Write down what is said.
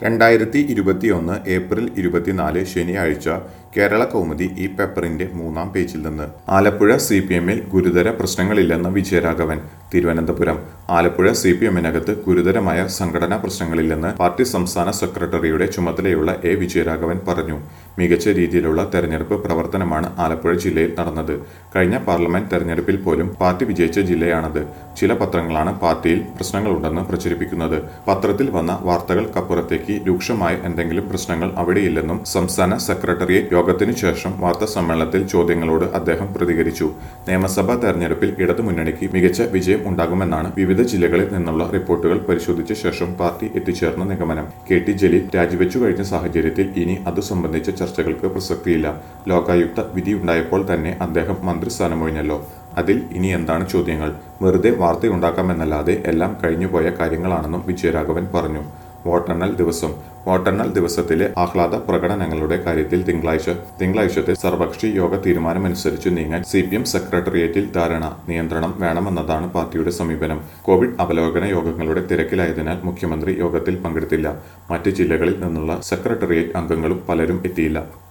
രണ്ടായിരത്തി ഇരുപത്തിയൊന്ന് ഏപ്രിൽ ഇരുപത്തിനാല് ശനിയാഴ്ച കേരള കൗമുദി ഈ പേപ്പറിന്റെ മൂന്നാം പേജിൽ നിന്ന് ആലപ്പുഴ സി പി എമ്മിൽ ഗുരുതര പ്രശ്നങ്ങളില്ലെന്ന് വിജയരാഘവൻ തിരുവനന്തപുരം ആലപ്പുഴ സി പി എമ്മിനകത്ത് ഗുരുതരമായ സംഘടനാ പ്രശ്നങ്ങളില്ലെന്ന് പാർട്ടി സംസ്ഥാന സെക്രട്ടറിയുടെ ചുമതലയുള്ള എ വിജയരാഘവൻ പറഞ്ഞു മികച്ച രീതിയിലുള്ള തെരഞ്ഞെടുപ്പ് പ്രവർത്തനമാണ് ആലപ്പുഴ ജില്ലയിൽ നടന്നത് കഴിഞ്ഞ പാർലമെന്റ് തെരഞ്ഞെടുപ്പിൽ പോലും പാർട്ടി വിജയിച്ച ജില്ലയാണത് ചില പത്രങ്ങളാണ് പാർട്ടിയിൽ പ്രശ്നങ്ങളുണ്ടെന്ന് പ്രചരിപ്പിക്കുന്നത് പത്രത്തിൽ വന്ന വാർത്തകൾക്കപ്പുറത്തേക്ക് രൂക്ഷമായ എന്തെങ്കിലും പ്രശ്നങ്ങൾ അവിടെയില്ലെന്നും സംസ്ഥാന സെക്രട്ടറിയേറ്റ് യോഗത്തിനു ശേഷം വാർത്താ സമ്മേളനത്തിൽ ചോദ്യങ്ങളോട് അദ്ദേഹം പ്രതികരിച്ചു നിയമസഭാ തെരഞ്ഞെടുപ്പിൽ ഇടതുമുന്നണിക്ക് മികച്ച വിജയം ഉണ്ടാകുമെന്നാണ് വിവിധ ജില്ലകളിൽ നിന്നുള്ള റിപ്പോർട്ടുകൾ പരിശോധിച്ച ശേഷം പാർട്ടി എത്തിച്ചേർന്ന നിഗമനം കെ ടി ജലീൽ രാജിവെച്ചു കഴിഞ്ഞ സാഹചര്യത്തിൽ ഇനി അത് സംബന്ധിച്ച ചർച്ചകൾക്ക് പ്രസക്തിയില്ല ലോകായുക്ത വിധിയുണ്ടായപ്പോൾ തന്നെ അദ്ദേഹം മന്ത്രിസ്ഥാനമൊഴിഞ്ഞല്ലോ അതിൽ ഇനി എന്താണ് ചോദ്യങ്ങൾ വെറുതെ വാർത്തയുണ്ടാക്കാമെന്നല്ലാതെ എല്ലാം കഴിഞ്ഞുപോയ കാര്യങ്ങളാണെന്നും വിജയരാഘവൻ പറഞ്ഞു വോട്ടെണ്ണൽ ദിവസം വോട്ടെണ്ണൽ ദിവസത്തിലെ ആഹ്ലാദ പ്രകടനങ്ങളുടെ കാര്യത്തിൽ തിങ്കളാഴ്ച തിങ്കളാഴ്ചത്തെ സർവകക്ഷി യോഗ തീരുമാനമനുസരിച്ച് നീങ്ങാൻ സി പി എം സെക്രട്ടേറിയറ്റിൽ ധാരണ നിയന്ത്രണം വേണമെന്നതാണ് പാർട്ടിയുടെ സമീപനം കോവിഡ് അവലോകന യോഗങ്ങളുടെ തിരക്കിലായതിനാൽ മുഖ്യമന്ത്രി യോഗത്തിൽ പങ്കെടുത്തില്ല മറ്റ് ജില്ലകളിൽ നിന്നുള്ള സെക്രട്ടേറിയറ്റ് അംഗങ്ങളും പലരും എത്തിയില്ല